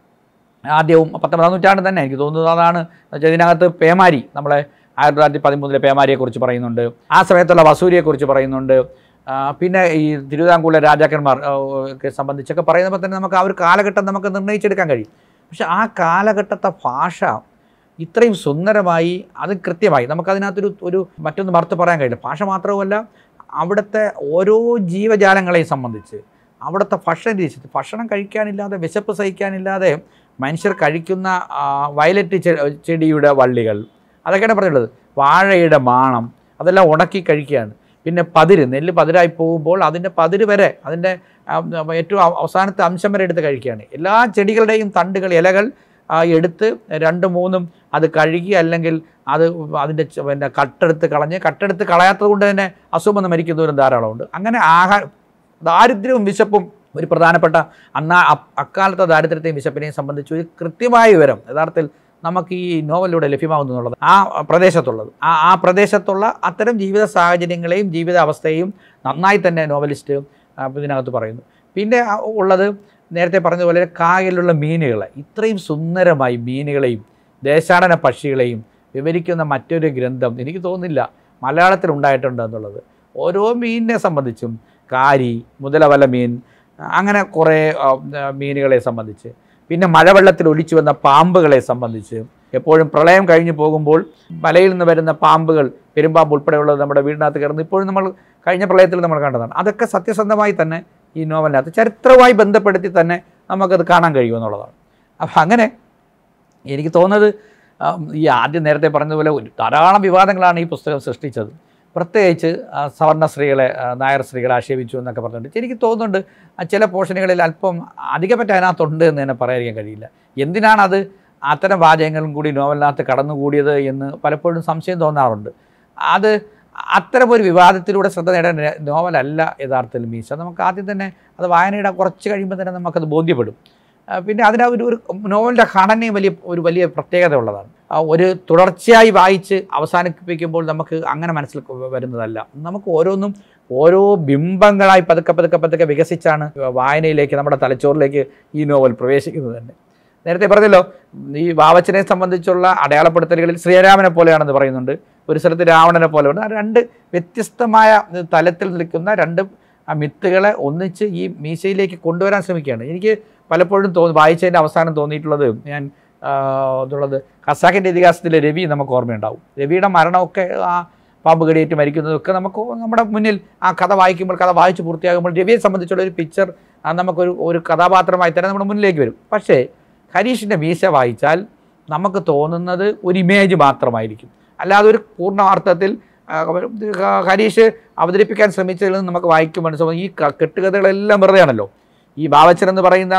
ആദ്യവും പത്തൊമ്പതാം നൂറ്റാണ്ട് തന്നെ എനിക്ക് തോന്നുന്നത് അതാണ് എന്നുവെച്ചാൽ ഇതിനകത്ത് പേമാരി നമ്മളെ ആയിരത്തി തൊള്ളായിരത്തി പതിമൂന്നിലെ പേമാരിയെക്കുറിച്ച് പറയുന്നുണ്ട് ആ സമയത്തുള്ള വസൂരിയെക്കുറിച്ച് പറയുന്നുണ്ട് ആ, പിന്നെ ഈ തിരുവിതാംകൂറിലെ രാജാക്കന്മാർ ആ, ഒക്കെ സംബന്ധിച്ചൊക്കെ പറയുമ്പോൾ തന്നെ നമുക്ക് ആ ഒരു കാലഘട്ടം നമുക്ക് നിർണ്ണയിച്ചെടുക്കാൻ കഴിയും പക്ഷെ ആ കാലഘട്ടത്തെ ഭാഷ ഇത്രയും സുന്ദരമായി അത് കൃത്യമായി നമുക്കതിനകത്തൊരു ഒരു മറ്റൊന്ന് മറുത്ത് പറയാൻ കഴിയില്ല ഭാഷ മാത്രവുമല്ല അവിടുത്തെ ഓരോ ജീവജാലങ്ങളെയും സംബന്ധിച്ച് അവിടുത്തെ ഭക്ഷണ രീതി ഭക്ഷണം കഴിക്കാനില്ലാതെ വിശപ്പ് സഹിക്കാനില്ലാതെ മനുഷ്യർ കഴിക്കുന്ന ആ, വയലറ്റ് ചെ- ചെടിയുടെ വള്ളികൾ അതൊക്കെയാണ് പറഞ്ഞിട്ടുള്ളത് വാഴയുടെ മാണം അതെല്ലാം ഉണക്കി കഴിക്കുകയാണ് പിന്നെ പതിര് നെല്ല് പതിരായി പോകുമ്പോൾ അതിൻ്റെ പതിര് വരെ അതിൻ്റെ ആ, ഏറ്റവും അവ- അവസാനത്തെ അംശം വരെ എടുത്ത് കഴിക്കുകയാണ് എല്ലാ ചെടികളുടെയും തണ്ടുകൾ ഇലകൾ ആ, എടുത്ത് രണ്ടും മൂന്നും അത് കഴുകി അല്ലെങ്കിൽ അത് അതിൻ്റെ ച- പിന്നെ കട്ടെടുത്ത് കളഞ്ഞ് കട്ടെടുത്ത് കളയാത്തത് കൊണ്ട് തന്നെ അസുഖം വന്ന് മരിക്കുന്നവരും ധാരാളമുണ്ട് അങ്ങനെ ആഹാരം ദാരിദ്ര്യവും വിശപ്പും ഒരു പ്രധാനപ്പെട്ട അന്നാ അ- അക്കാലത്തെ ദാരിദ്ര്യത്തെയും വിശപ്പിനെയും സംബന്ധിച്ച് ഒരു കൃത്യമായ വിവരം യഥാർത്ഥത്തിൽ നമുക്ക് ഈ നോവലിലൂടെ ലഭ്യമാകുന്നു എന്നുള്ളത് ആ പ്രദേശത്തുള്ളത് ആ ആ പ്രദേശത്തുള്ള അത്തരം ജീവിത സാഹചര്യങ്ങളെയും ജീവിത അവസ്ഥയെയും നന്നായി തന്നെ നോവലിസ്റ്റ് ആ, ഇതിനകത്ത് പറയുന്നു പിന്നെ ആ ഉള്ളത് നേരത്തെ പറഞ്ഞതുപോലെ കായലിലുള്ള മീനുകളെ ഇത്രയും സുന്ദരമായി മീനുകളെയും ദേശാടന പക്ഷികളെയും വിവരിക്കുന്ന മറ്റൊരു ഗ്രന്ഥം എനിക്ക് തോന്നുന്നില്ല മലയാളത്തിൽ ഉണ്ടായിട്ടുണ്ട് എന്നുള്ളത് ഓരോ മീനിനെ സംബന്ധിച്ചും കാരി മുതലവല മീൻ അങ്ങനെ കുറേ ആ, മീനുകളെ സംബന്ധിച്ച് പിന്നെ മഴവെള്ളത്തിൽ ഒലിച്ചു വന്ന പാമ്പുകളെ സംബന്ധിച്ച് എപ്പോഴും പ്രളയം കഴിഞ്ഞു പോകുമ്പോൾ വലയിൽ നിന്ന് വരുന്ന പാമ്പുകൾ പെരുമ്പാമ്പ് ഉൾപ്പെടെയുള്ളത് നമ്മുടെ വീടിനകത്ത് കയറുന്നു ഇപ്പോഴും നമ്മൾ കഴിഞ്ഞ പ്രളയത്തിൽ നമ്മൾ കണ്ടതാണ് അതൊക്കെ സത്യസന്ധമായി തന്നെ ഈ നോവലിനകത്ത് ചരിത്രവുമായി ബന്ധപ്പെടുത്തി തന്നെ നമുക്കത് കാണാൻ കഴിയുമെന്നുള്ളതാണ് അപ്പം അങ്ങനെ എനിക്ക് തോന്നുന്നത് ആ, ഈ ആദ്യം നേരത്തെ പറഞ്ഞതുപോലെ ഒരു ധാരാളം വിവാദങ്ങളാണ് ഈ പുസ്തകം സൃഷ്ടിച്ചത് പ്രത്യേകിച്ച് ആ, സവർണ്ണ സ്ത്രീകളെ ആ, നായർ സ്ത്രീകളെ ആക്ഷേപിച്ചു എന്നൊക്കെ പറഞ്ഞിട്ട് എനിക്ക് തോന്നുന്നുണ്ട് ആ ചില പോർഷനുകളിൽ അല്പം അധികപറ്റ അതിനകത്തുണ്ട് എന്ന് തന്നെ പറയാതിരിക്കാൻ കഴിയില്ല എന്തിനാണത് അത്തരം വാചകങ്ങളും കൂടി നോവലിനകത്ത് കടന്നുകൂടിയത് എന്ന് പലപ്പോഴും സംശയം തോന്നാറുണ്ട് അത് അത്തരം ഒരു വിവാദത്തിലൂടെ ശ്രദ്ധ നേടാൻ ര- നോവലല്ല യഥാർത്ഥത്തിൽ മീശ നമുക്ക് ആദ്യം തന്നെ അത് വായനയുടെ കുറച്ച് കഴിയുമ്പോൾ തന്നെ നമുക്കത് ബോധ്യപ്പെടും ആ, പിന്നെ അതിന് ഒരു ഒരു നോവലിൻ്റെ ഘടനയും വലിയ ഒരു വലിയ പ്രത്യേകത ഉള്ളതാണ് ആ, ഒരു തുടർച്ചയായി വായിച്ച് അവസാനിപ്പിക്കുമ്പോൾ നമുക്ക് അങ്ങനെ മനസ്സിൽ വരുന്നതല്ല നമുക്ക് ഓരോന്നും ഓരോ ബിംബങ്ങളായി പതുക്കെ പതുക്കെ പതുക്കെ വികസിച്ചാണ് വായനയിലേക്ക് നമ്മുടെ തലച്ചോറിലേക്ക് ഈ നോവൽ പ്രവേശിക്കുന്നത് തന്നെ നേരത്തെ പറഞ്ഞല്ലോ ഈ വാവച്ചനെ സംബന്ധിച്ചുള്ള അടയാളപ്പെടുത്തലുകളിൽ ശ്രീരാമനെ പോലെയാണെന്ന് പറയുന്നുണ്ട് ഒരു സ്ഥലത്ത് രാവണനെ പോലെ ഉണ്ട് ആ രണ്ട് വ്യത്യസ്തമായ തലത്തിൽ നിൽക്കുന്ന രണ്ട് ആ മിത്തുകളെ ഒന്നിച്ച് ഈ മീശയിലേക്ക് കൊണ്ടുവരാൻ ശ്രമിക്കുകയാണ് എനിക്ക് പലപ്പോഴും തോന്നി വായിച്ചതിൻ്റെ അവസാനം തോന്നിയിട്ടുള്ളത് ഞാൻ ആ, ഇതുള്ളത് ഖസാക്കിൻ്റെ ഇതിഹാസത്തിൽ രവി നമുക്ക് ഓർമ്മയുണ്ടാവും രവിയുടെ മരണമൊക്കെ ആ പാമ്പ് കടിയേറ്റ് മരിക്കുന്നതൊക്കെ നമുക്ക് നമ്മുടെ മുന്നിൽ ആ കഥ വായിക്കുമ്പോൾ കഥ വായിച്ച് പൂർത്തിയാകുമ്പോൾ രവിയെ സംബന്ധിച്ചുള്ള ഒരു പിക്ചർ നമുക്കൊരു ഒരു കഥാപാത്രമായി തന്നെ നമ്മുടെ മുന്നിലേക്ക് വരും പക്ഷേ ഹരീഷിൻ്റെ മീശ വായിച്ചാൽ നമുക്ക് തോന്നുന്നത് ഒരു ഇമേജ് മാത്രമായിരിക്കും അല്ലാതെ ഒരു പൂർണ്ണ അർത്ഥത്തിൽ ആ, ക- ഹരീഷ് അവതരിപ്പിക്കാൻ ശ്രമിച്ചതിൽ നിന്ന് നമുക്ക് വായിക്കും മനസ്സിലാവും ഈ ക- കെട്ടുകഥകളെല്ലാം വെറുതെയാണല്ലോ ഈ ബാവച്ചൻ എന്ന് പറയുന്ന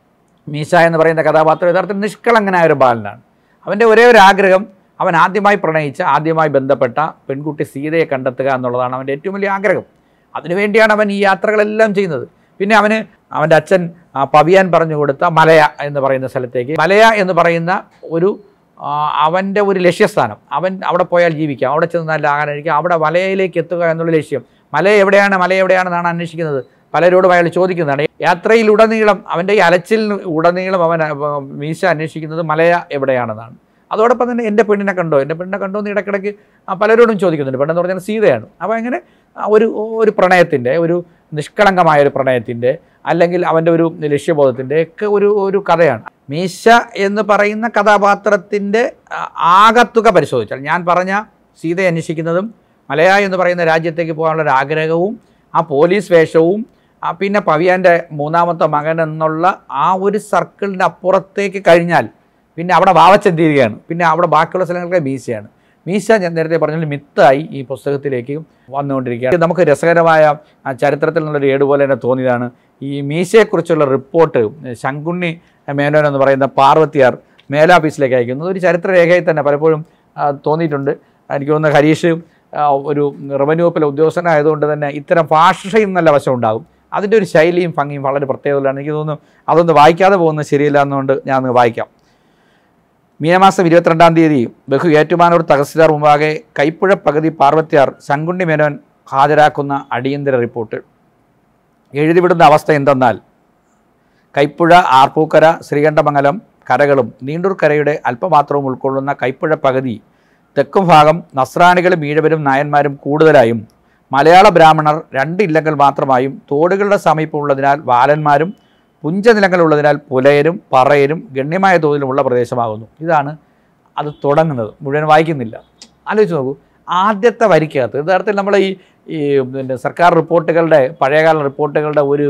മീശ എന്ന് പറയുന്ന കഥാപാത്രം യഥാർത്ഥത്തിൽ നിഷ്കളങ്കനായ ഒരു ബാലനാണ് അവൻ്റെ ഒരേ ഒരു ആഗ്രഹം അവൻ ആദ്യമായി പ്രണയിച്ച ആദ്യമായി ബന്ധപ്പെട്ട പെൺകുട്ടി സീതയെ കണ്ടെത്തുക എന്നുള്ളതാണ് അവൻ്റെ ഏറ്റവും വലിയ ആഗ്രഹം അതിനുവേണ്ടിയാണ് അവൻ ഈ യാത്രകളെല്ലാം ചെയ്യുന്നത് പിന്നെ അവന് അവൻ്റെ അച്ഛൻ ആ, പവിയാൻ പറഞ്ഞു കൊടുത്ത മലയ എന്ന് പറയുന്ന സ്ഥലത്തേക്ക് മലയ എന്ന് പറയുന്ന ഒരു ആ, അവൻ്റെ ഒരു ലക്ഷ്യസ്ഥാനം അവൻ അവിടെ പോയാൽ ജീവിക്കാം അവിടെ ചെന്ന് നല്ല ആഹാരം കഴിക്കാം അവിടെ മലയിലേക്ക് എത്തുക എന്നുള്ള ലക്ഷ്യം മല എവിടെയാണ് മല എവിടെയാണെന്നാണ് അന്വേഷിക്കുന്നത് പലരോടും അയാൾ ചോദിക്കുന്നതാണ് യാത്രയിലുടനീളം അവൻ്റെ ഈ അലച്ചിൽ ഉടനീളം അവൻ ആ, മീശ അന്വേഷിക്കുന്നത് മലയ എവിടെയാണെന്നാണ് അതോടൊപ്പം തന്നെ എൻ്റെ പെണ്ണിനെ കണ്ടോ എൻ്റെ പെണ്ണിനെ കണ്ടോ എന്ന് ഇടയ്ക്കിടയ്ക്ക് ആ, പലരോടും ചോദിക്കുന്നുണ്ട് പെണ്ണെന്ന് പറഞ്ഞാൽ സീതയാണ് അപ്പോൾ അങ്ങനെ ആ, ഒരു ഒരു പ്രണയത്തിൻ്റെ ഒരു നിഷ്കളങ്കമായ ഒരു പ്രണയത്തിൻ്റെ അല്ലെങ്കിൽ അവൻ്റെ ഒരു ലക്ഷ്യബോധത്തിൻ്റെ ഒക്കെ ഒരു ഒരു കഥയാണ് മീശ എന്ന് പറയുന്ന കഥാപാത്രത്തിൻ്റെ ആ, ആകത്തുക പരിശോധിച്ചാൽ ഞാൻ പറഞ്ഞ സീതയെ അന്വേഷിക്കുന്നതും മലയ എന്ന് പറയുന്ന രാജ്യത്തേക്ക് പോകാനുള്ള ഒരു ആഗ്രഹവും ആ പോലീസ് വേഷവും ആ പിന്നെ പവിയാൻ്റെ മൂന്നാമത്തെ മകൻ എന്നുള്ള ആ ഒരു സർക്കിളിൻ്റെ അപ്പുറത്തേക്ക് കഴിഞ്ഞാൽ പിന്നെ അവിടെ വാവച്ചൻ തീരുകയാണ് പിന്നെ അവിടെ ബാക്കിയുള്ള സ്ഥലങ്ങളൊക്കെ മീശയാണ് മീശ ഞാൻ നേരത്തെ പറഞ്ഞ മിത്തായി ഈ പുസ്തകത്തിലേക്ക് വന്നുകൊണ്ടിരിക്കുകയാണ് നമുക്ക് രസകരമായ ആ ചരിത്രത്തിൽ നിന്നുള്ളൊരു ഏട് പോലെ തന്നെ തോന്നിയതാണ് ഈ മീശയെക്കുറിച്ചുള്ള റിപ്പോർട്ട് ശങ്കുണ്ണി മേനോൻ എന്ന് പറയുന്ന പാർവത്തിയാർ മേലാഫീസിലേക്ക് അയക്കുന്നത് ഒരു ചരിത്രരേഖയിൽ തന്നെ പലപ്പോഴും ആ, തോന്നിയിട്ടുണ്ട് എനിക്ക് തോന്നുന്നു ഹരീഷ് ആ, ഒരു റവന്യൂ വകുപ്പിലെ ഉദ്യോഗസ്ഥനായതുകൊണ്ട് തന്നെ ഇത്തരം ഭാഷയും നല്ല വശം ഉണ്ടാകും അതിൻ്റെ ഒരു ശൈലിയും ഭംഗിയും വളരെ പ്രത്യേകതയാണ് എനിക്ക് തോന്നുന്നു അതൊന്ന് വായിക്കാതെ പോകുന്നത് ശരിയല്ല എന്നുകൊണ്ട് ഞാൻ ഒന്ന് വായിക്കാം മീനമാസം ഇരുപത്തിരണ്ടാം തീയതി ബഹു ഏറ്റുമാനൂർ തഹസിൽദാർ മുമ്പാകെ കൈപ്പുഴ പകുതി പാർവത്യാർ ശങ്കുണ്ണി മേനോൻ ഹാജരാക്കുന്ന അടിയന്തര റിപ്പോർട്ട് എഴുതിവിടുന്ന അവസ്ഥ എന്തെന്നാൽ കൈപ്പുഴ ആർപ്പൂക്കര ശ്രീകണ്ഠമംഗലം കരകളും നീണ്ടൂർക്കരയുടെ അല്പമാത്രവും ഉൾക്കൊള്ളുന്ന കൈപ്പുഴ പകുതി തെക്കും ഭാഗം നസ്രാണികളും ഈഴവരും നായന്മാരും കൂടുതലായും മലയാള ബ്രാഹ്മണർ രണ്ട് ഇല്ലങ്ങൾ മാത്രമായും തോടുകളുടെ സമീപമുള്ളതിനാൽ വാലന്മാരും പുഞ്ചനിലങ്ങളുള്ളതിനാൽ പുലയരും പറയരും ഗണ്യമായ തോതിലുമുള്ള പ്രദേശമാകുന്നു ഇതാണ് അത് തുടങ്ങുന്നത് മുഴുവൻ വായിക്കുന്നില്ല ആലോചിച്ച് നോക്കൂ ആദ്യത്തെ വരിക്കകത്ത് യഥാർത്ഥത്തിൽ നമ്മൾ ഈ ഈ പിന്നെ സർക്കാർ റിപ്പോർട്ടുകളുടെ പഴയകാല റിപ്പോർട്ടുകളുടെ ഒരു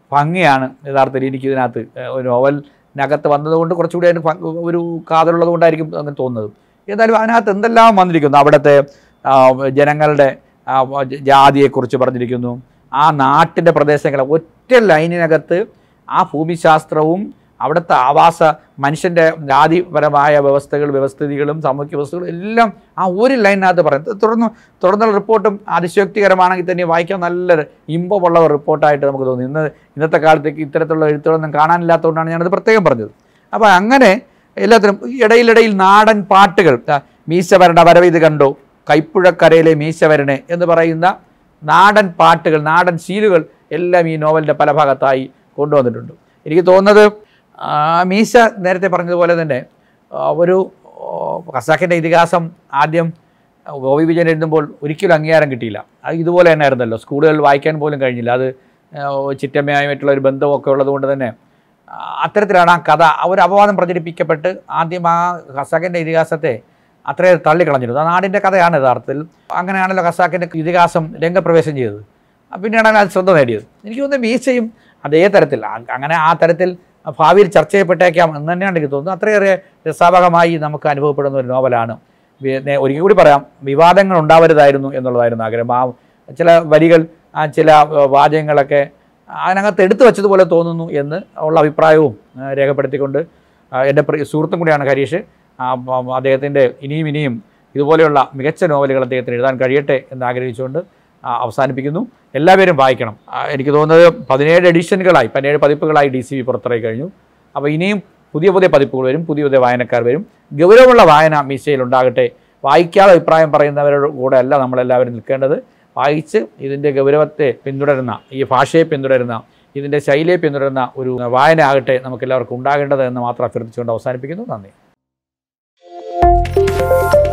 ഭംഗിയാണ് യഥാർത്ഥത്തിൽ എനിക്ക് ഇതിനകത്ത് ഏഹ്, ഒരു നോവലിനകത്ത് വന്നതുകൊണ്ട് കുറച്ചുകൂടി അതിന് ഭംഗി- ഒരു കാതലുള്ളത് കൊണ്ടായിരിക്കും അങ്ങനെ തോന്നുന്നത് എന്നാലും അതിനകത്ത് എന്തെല്ലാം വന്നിരിക്കുന്നു അവിടുത്തെ ആ, ജനങ്ങളുടെ ആ, ജ- ജാതിയെക്കുറിച്ച് പറഞ്ഞിരിക്കുന്നു ആ നാട്ടിൻ്റെ പ്രദേശങ്ങളെ ഒറ്റ ലൈനിനകത്ത് ആ ഭൂമിശാസ്ത്രവും അവിടുത്തെ ആവാസ മനുഷ്യൻ്റെ ജാതിപരമായ വ്യവസ്ഥകൾ വ്യവസ്ഥിതികളും സാമൂഹ്യ വ്യവസ്ഥകളും എല്ലാം ആ ഒരു ലൈനിനകത്ത് പറയും തുടർന്ന് തുടർന്നുള്ള റിപ്പോർട്ടും അതിശയോക്തികരമാണെങ്കിൽ തന്നെ വായിക്കാൻ നല്ല ഇമ്പമുള്ള ഒരു റിപ്പോർട്ടായിട്ട് നമുക്ക് തോന്നി ഇന്ന് ഇന്നത്തെ കാലത്തേക്ക് ഇത്തരത്തിലുള്ള എഴുത്തുകളൊന്നും കാണാനില്ലാത്തതുകൊണ്ടാണ് ഞാനത് പ്രത്യേകം പറഞ്ഞത് അപ്പോൾ അങ്ങനെ എല്ലാത്തിനും ഇടയിലിടയിൽ നാടൻ പാട്ടുകൾ ദാ, മീശ വരണ വരവ് ഇത് കണ്ടോ കൈപ്പുഴക്കരയിലെ മീശ വരണേ എന്ന് പറയുന്ന നാടൻ പാട്ടുകൾ നാടൻ ശീലുകൾ എല്ലാം ഈ നോവലിൻ്റെ പല ഭാഗത്തായി കൊണ്ടുവന്നിട്ടുണ്ട് എനിക്ക് തോന്നുന്നത് ആ, മീശ നേരത്തെ പറഞ്ഞതുപോലെ തന്നെ ആ, ഒരു ഖസാക്കിൻ്റെ ഇതിഹാസം ആദ്യം ഗോപി വിജയൻ എഴുതുമ്പോൾ ഒരിക്കലും അംഗീകാരം കിട്ടിയില്ല അത് ഇതുപോലെ തന്നെ ആയിരുന്നല്ലോ സ്കൂളുകളിൽ വായിക്കാൻ പോലും കഴിഞ്ഞില്ല അത് ആ, ചിറ്റമ്മയുമായിട്ടുള്ള ഒരു ബന്ധമൊക്കെ ഉള്ളതുകൊണ്ട് തന്നെ ആ, അത്തരത്തിലാണ് ആ കഥ ആ ഒരു അപവാദം പ്രചരിപ്പിക്കപ്പെട്ട് ആദ്യം ആ ഖസാക്കിൻ്റെ ഇതിഹാസത്തെ അത്രയും തള്ളിക്കളഞ്ഞിരുന്നു ആ നാടിൻ്റെ കഥയാണ് യഥാർത്ഥത്തിൽ അങ്ങനെയാണല്ലോ ഖസാക്കിൻ്റെ ഇതിഹാസം രംഗപ്രവേശം ചെയ്തത് ആ പിന്നീടാണ് അത് ശ്രദ്ധ നേടിയത് എനിക്ക് തോന്നുന്നത് മീശയും അതേ തരത്തിൽ ആ- അങ്ങനെ ആ തരത്തിൽ ഭാവിയിൽ ചർച്ച ചെയ്യപ്പെട്ടേക്കാം എന്ന് തന്നെയാണ് എനിക്ക് തോന്നുന്നത് അത്രയേറെ രസാവഹമായി നമുക്ക് അനുഭവപ്പെടുന്ന ഒരു നോവലാണ് വി- നേ- ഒരിക്കൽ കൂടി പറയാം വിവാദങ്ങൾ ഉണ്ടാവരുതായിരുന്നു എന്നുള്ളതായിരുന്നു ആഗ്രഹം ആ ചില വരികൾ ആ ചില ഏഹ്, വാചകങ്ങളൊക്കെ അതിനകത്ത് എടുത്തു വെച്ചതുപോലെ തോന്നുന്നു എന്ന് ഉള്ള അഭിപ്രായവും ആ, രേഖപ്പെടുത്തിക്കൊണ്ട് ആ, എൻ്റെ പ്രിയ സുഹൃത്തും കൂടിയാണ് ഹരീഷ് ആ, പ- അദ്ദേഹത്തിൻ്റെ ഇനിയും ഇനിയും ഇതുപോലെയുള്ള മികച്ച നോവലുകൾ അദ്ദേഹത്തിന് എഴുതാൻ കഴിയട്ടെ എന്ന് ആഗ്രഹിച്ചുകൊണ്ട് ആ, അവസാനിപ്പിക്കുന്നു എല്ലാവരും വായിക്കണം ആ, എനിക്ക് തോന്നുന്നത് പതിനേഴ് എഡിഷനുകളായി പതിനേഴ് പതിപ്പുകളായി ഡി സി ബി പുറത്തിറക്കി കഴിഞ്ഞു അപ്പോൾ ഇനിയും പുതിയ പുതിയ പതിപ്പുകൾ വരും പുതിയ പുതിയ വായനക്കാർ വരും ഗൗരവമുള്ള വായന മീശയിൽ ഉണ്ടാകട്ടെ വായിക്കാതെ അഭിപ്രായം പറയുന്നവരുടെ കൂടെ അല്ല നമ്മളെല്ലാവരും നിൽക്കേണ്ടത് വായിച്ച് ഇതിൻ്റെ ഗൗരവത്തെ പിന്തുടരുന്ന ഈ ഭാഷയെ പിന്തുടരുന്ന ഇതിൻ്റെ ശൈലിയെ പിന്തുടരുന്ന ഒരു വായന ആകട്ടെ നമുക്ക് എല്ലാവർക്കും ഉണ്ടാകേണ്ടത് എന്ന് മാത്രം അഭ്യർത്ഥിച്ചുകൊണ്ട് അവസാനിപ്പിക്കുന്നു നന്ദി